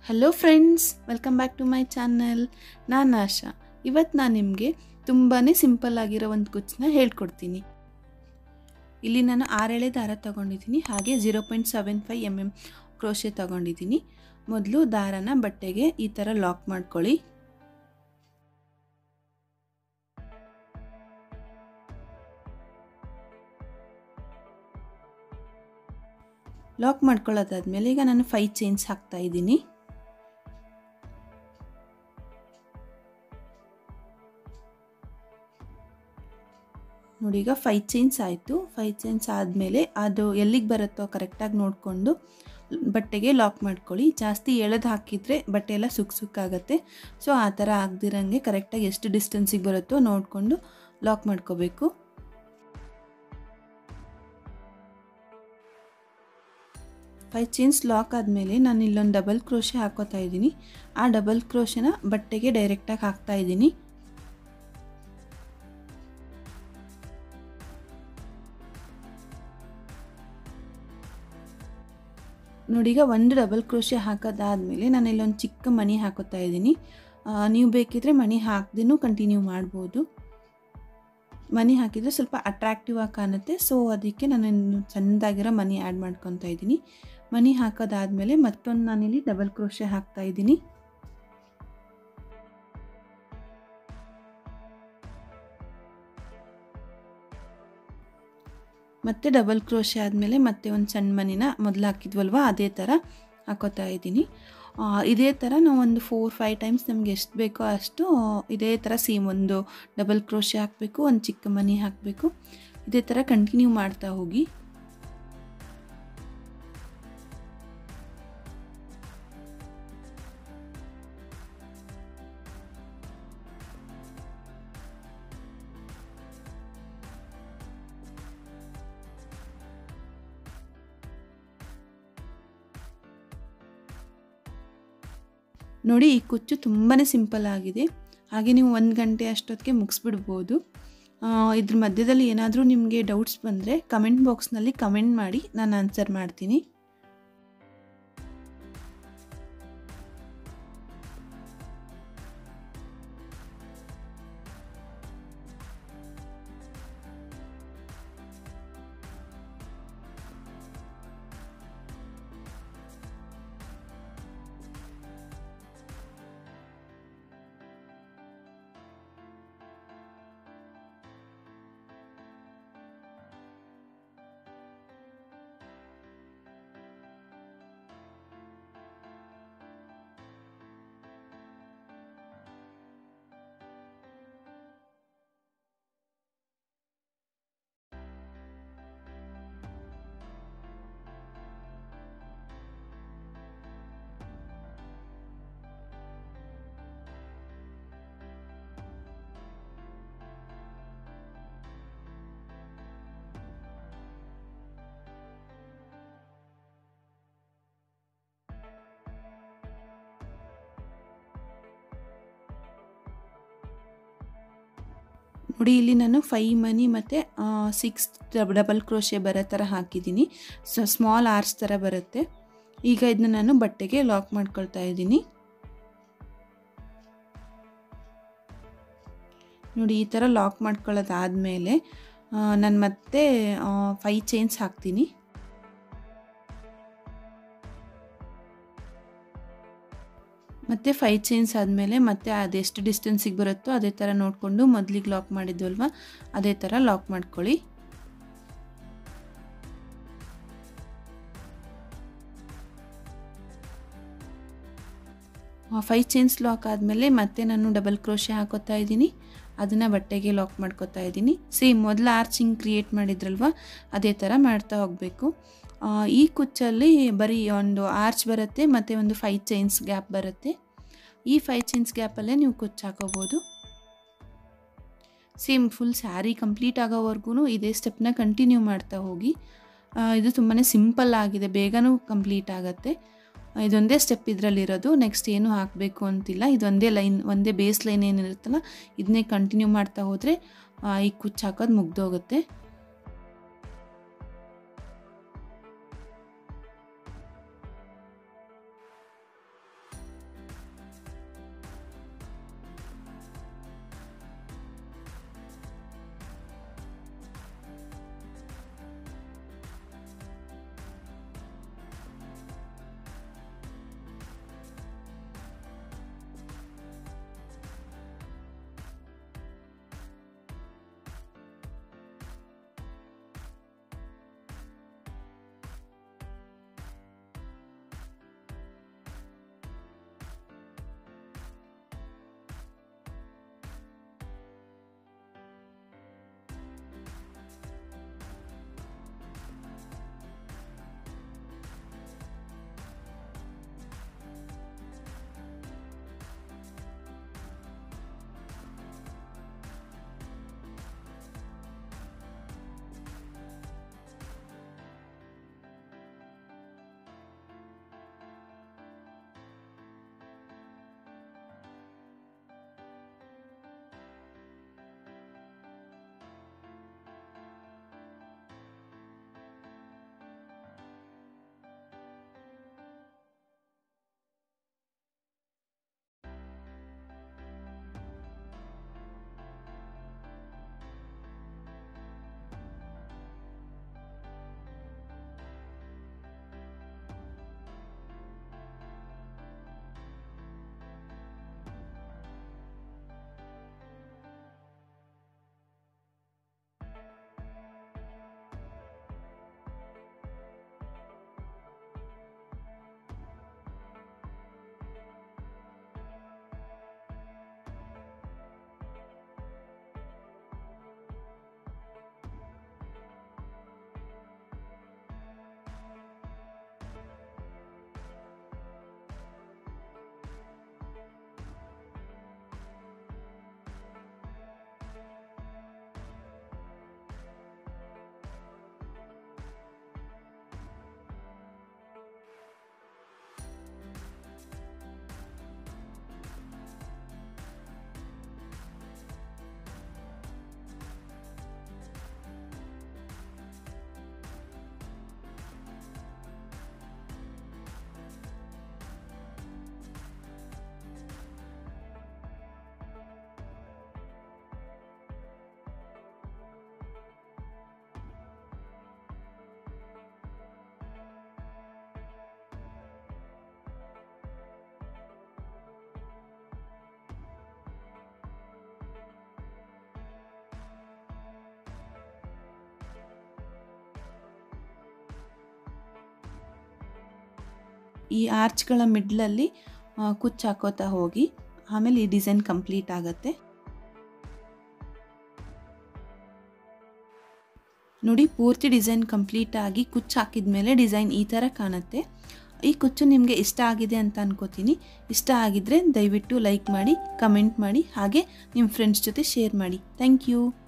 hello friends welcome back to my channel ನಾನು ಆಶಾ ಇವತ್ತು ನಾನು ನಿಮಗೆ ತುಂಬಾ ಸಿಂಪಲ್ ಆಗಿರೋ ಒಂದು ಕುಚ್ಚನ್ನ ಹೇಳ್ಕೊಡ್ತೀನಿ ಇಲ್ಲಿ ನಾನು ಆರೆಳೆ ದಾರ ತಗೊಂಡಿದ್ದೀನಿ ಹಾಗೆ zero point seven five m m crochet ತಗೊಂಡಿದ್ದೀನಿ ಮೊದಲು ದಾರನ ಬಟ್ಟೆಗೆ ಈ ಥರ ಲಾಕ್ ಮಾಡ್ಕೊಳ್ಳಿ ಲಾಕ್ ಮಾಡ್ಕೊಳ್ಳೋದಾದ್ಮೇಲೆ ಈಗ ನಾನು ಫೈವ್ ಚೈನ್ಸ್ ಹಾಕ್ತಾ ಇದ್ದೀನಿ ನೋಡಿ ಈಗ ಫೈವ್ ಚೈನ್ಸ್ ಆಯಿತು ಫೈವ್ ಚೈನ್ಸ್ ಆದಮೇಲೆ ಅದು ಎಲ್ಲಿಗೆ ಬರುತ್ತೋ ಕರೆಕ್ಟಾಗಿ ನೋಡಿಕೊಂಡು ಬಟ್ಟೆಗೆ ಲಾಕ್ ಮಾಡ್ಕೊಳ್ಳಿ ಜಾಸ್ತಿ ಎಳೆದು ಹಾಕಿದರೆ ಬಟ್ಟೆ ಎಲ್ಲ ಸುಕ್ ಸುಕ್ಕಾಗತ್ತೆ ಸೊ ಆ ಥರ ಆಗದಿರಂಗೆ ಕರೆಕ್ಟಾಗಿ ಎಷ್ಟು ಡಿಸ್ಟೆನ್ಸಿಗೆ ಬರುತ್ತೋ ನೋಡಿಕೊಂಡು ಲಾಕ್ ಮಾಡ್ಕೋಬೇಕು ಫೈವ್ ಚೈನ್ಸ್ ಲಾಕ್ ಆದಮೇಲೆ ನಾನು ಇಲ್ಲೊಂದು ಡಬಲ್ ಕ್ರೋಶೆ ಹಾಕೋತಾ ಇದ್ದೀನಿ ಆ ಡಬಲ್ ಕ್ರೋಶೆನ ಬಟ್ಟೆಗೆ ಡೈರೆಕ್ಟಾಗಿ ಹಾಕ್ತಾ ಇದ್ದೀನಿ ನೋಡಿ ಈಗ ಒಂದು ಡಬಲ್ ಕ್ರೋಶೆ ಹಾಕೋದಾದಮೇಲೆ ನಾನು ಇಲ್ಲೊಂದು ಚಿಕ್ಕ ಮಣಿ ಹಾಕೋತಾ ಇದ್ದೀನಿ ನೀವು ಬೇಕಿದ್ರೆ ಮಣಿ ಹಾಕ್ದೇನೂ ಕಂಟಿನ್ಯೂ ಮಾಡ್ಬೋದು ಮನಿ ಹಾಕಿದರೆ ಸ್ವಲ್ಪ ಅಟ್ರಾಕ್ಟಿವ್ ಆಗಿ ಕಾಣುತ್ತೆ ಸೊ ಅದಕ್ಕೆ ನಾನು ಚೆಂದಾಗಿರೋ ಮನಿ ಆ್ಯಡ್ ಮಾಡ್ಕೊತಾ ಇದ್ದೀನಿ ಮನಿ ಹಾಕೋದಾದಮೇಲೆ ಮತ್ತೊಂದು ನಾನಿಲ್ಲಿ ಡಬಲ್ ಕ್ರೋಶೆ ಹಾಕ್ತಾ ಇದ್ದೀನಿ ಮತ್ತೆ ಡಬಲ್ ಕ್ರೋಶೆ ಆದಮೇಲೆ ಮತ್ತೆ ಒಂದು ಸಣ್ಣ ಮನಿನ ಮೊದಲು ಹಾಕಿದ್ವಲ್ವ ಅದೇ ಥರ ಹಾಕೋತಾ ಇದ್ದೀನಿ ಇದೇ ಥರ ನಾವು ಒಂದು ಫೋರ್ ಫೈವ್ ಟೈಮ್ಸ್ ನಮಗೆ ಎಷ್ಟು ಬೇಕೋ ಅಷ್ಟು ಇದೇ ಥರ ಸೇಮ್ ಒಂದು ಡಬಲ್ ಕ್ರೋಶೆ ಹಾಕಬೇಕು ಒಂದು ಚಿಕ್ಕ ಮನಿ ಹಾಕಬೇಕು ಇದೇ ಥರ ಕಂಟಿನ್ಯೂ ಮಾಡ್ತಾ ಹೋಗಿ ನೋಡಿ ಈ ಕುಚ್ಚು ತುಂಬಾ ಸಿಂಪಲ್ ಆಗಿದೆ ಹಾಗೆ ನೀವು ಒಂದು ಗಂಟೆ ಅಷ್ಟೊತ್ತಿಗೆ ಮುಗಿಸ್ಬಿಡ್ಬೋದು ಇದ್ರ ಮಧ್ಯದಲ್ಲಿ ಏನಾದರೂ ನಿಮಗೆ ಡೌಟ್ಸ್ ಬಂದರೆ ಕಮೆಂಟ್ ಬಾಕ್ಸ್ನಲ್ಲಿ ಕಮೆಂಟ್ ಮಾಡಿ ನಾನು ಆನ್ಸರ್ ಮಾಡ್ತೀನಿ ನೋಡಿ ಇಲ್ಲಿ ನಾನು ಫೈ ಮನಿ ಮತ್ತು ಸಿಕ್ಸ್ ಡಬಲ್ ಕ್ರೋಶೆ ಬರೋ ಥರ ಹಾಕಿದ್ದೀನಿ ಸೊ ಸ್ಮಾಲ್ ಆರ್ಸ್ ಥರ ಬರುತ್ತೆ ಈಗ ಇದನ್ನ ನಾನು ಬಟ್ಟೆಗೆ ಲಾಕ್ ಮಾಡ್ಕೊಳ್ತಾ ಇದ್ದೀನಿ ನೋಡಿ ಈ ಥರ ಲಾಕ್ ಮಾಡ್ಕೊಳ್ಳೋದಾದಮೇಲೆ ನಾನು ಮತ್ತೆ ಫೈ ಚೈನ್ಸ್ ಹಾಕ್ತೀನಿ ಮತ್ತು ಫೈ ಚೈನ್ಸ್ ಆದಮೇಲೆ ಮತ್ತೆ ಅದೆಷ್ಟು ಡಿಸ್ಟೆನ್ಸಿಗೆ ಬರುತ್ತೋ ಅದೇ ಥರ ನೋಡಿಕೊಂಡು ಮೊದಲಿಗೆ ಲಾಕ್ ಮಾಡಿದ್ವಲ್ವ ಅದೇ ಥರ ಲಾಕ್ ಮಾಡ್ಕೊಳ್ಳಿ ಫೈ ಚೈನ್ಸ್ ಲಾಕ್ ಆದಮೇಲೆ ಮತ್ತೆ ನಾನು ಡಬಲ್ ಕ್ರೋಶೆ ಹಾಕೋತಾ ಇದ್ದೀನಿ ಅದನ್ನು ಬಟ್ಟೆಗೆ ಲಾಕ್ ಮಾಡ್ಕೋತಾ ಇದ್ದೀನಿ ಸೇಮ್ ಮೊದಲು ಆರ್ಚಿಂಗ್ ಕ್ರಿಯೇಟ್ ಮಾಡಿದ್ರಲ್ವ ಅದೇ ಥರ ಮಾಡ್ತಾ ಹೋಗಬೇಕು ಈ ಕುಚ್ಚಲ್ಲಿ ಬರೀ ಒಂದು ಆರ್ಚ್ ಬರುತ್ತೆ ಮತ್ತು ಒಂದು ಫೈ ಚೈನ್ಸ್ ಗ್ಯಾಪ್ ಬರುತ್ತೆ ಈ ಫೈ ಚೈನ್ಸ್ ಗ್ಯಾಪಲ್ಲೇ ನೀವು ಕುಚ್ಚು ಹಾಕೋಬೋದು ಸೇಮ್ ಫುಲ್ ಸ್ಯಾರಿ ಕಂಪ್ಲೀಟ್ ಆಗೋವರೆಗೂ ಇದೇ ಸ್ಟೆಪ್ನ ಕಂಟಿನ್ಯೂ ಮಾಡ್ತಾ ಹೋಗಿ ಇದು ತುಂಬಾ ಸಿಂಪಲ್ ಆಗಿದೆ ಬೇಗನೂ ಕಂಪ್ಲೀಟ್ ಆಗುತ್ತೆ ಇದೊಂದೇ ಸ್ಟೆಪ್ ಇದರಲ್ಲಿರೋದು ನೆಕ್ಸ್ಟ್ ಏನು ಹಾಕಬೇಕು ಅಂತಿಲ್ಲ ಇದೊಂದೇ ಲೈನ್ ಒಂದೇ ಬೇಸ್ ಲೈನ್ ಏನಿರುತ್ತಲ್ಲ ಇದನ್ನೇ ಕಂಟಿನ್ಯೂ ಮಾಡ್ತಾ ಹೋದರೆ ಈ ಕುಚ್ಚು ಹಾಕೋದು ಮುಗ್ದೋಗುತ್ತೆ ಈ ಆರ್ಚ್ಗಳ ಮಿಡ್ಲಲ್ಲಿ ಕುಚ್ಚು ಹಾಕೋತಾ ಹೋಗಿ ಆಮೇಲೆ ಈ ಡಿಸೈನ್ ಕಂಪ್ಲೀಟ್ ಆಗುತ್ತೆ ನೋಡಿ ಪೂರ್ತಿ ಡಿಸೈನ್ ಕಂಪ್ಲೀಟ್ ಆಗಿ ಕುಚ್ಚು ಹಾಕಿದ ಮೇಲೆ ಡಿಸೈನ್ ಈ ಥರ ಕಾಣುತ್ತೆ ಈ ಕುಚ್ಚು ನಿಮಗೆ ಇಷ್ಟ ಆಗಿದೆ ಅಂತ ಅನ್ಕೋತೀನಿ ಇಷ್ಟ ಆಗಿದ್ದರೆ ದಯವಿಟ್ಟು ಲೈಕ್ ಮಾಡಿ ಕಮೆಂಟ್ ಮಾಡಿ ಹಾಗೆ ನಿಮ್ಮ ಫ್ರೆಂಡ್ಸ್ ಜೊತೆ ಶೇರ್ ಮಾಡಿ ಥ್ಯಾಂಕ್ ಯು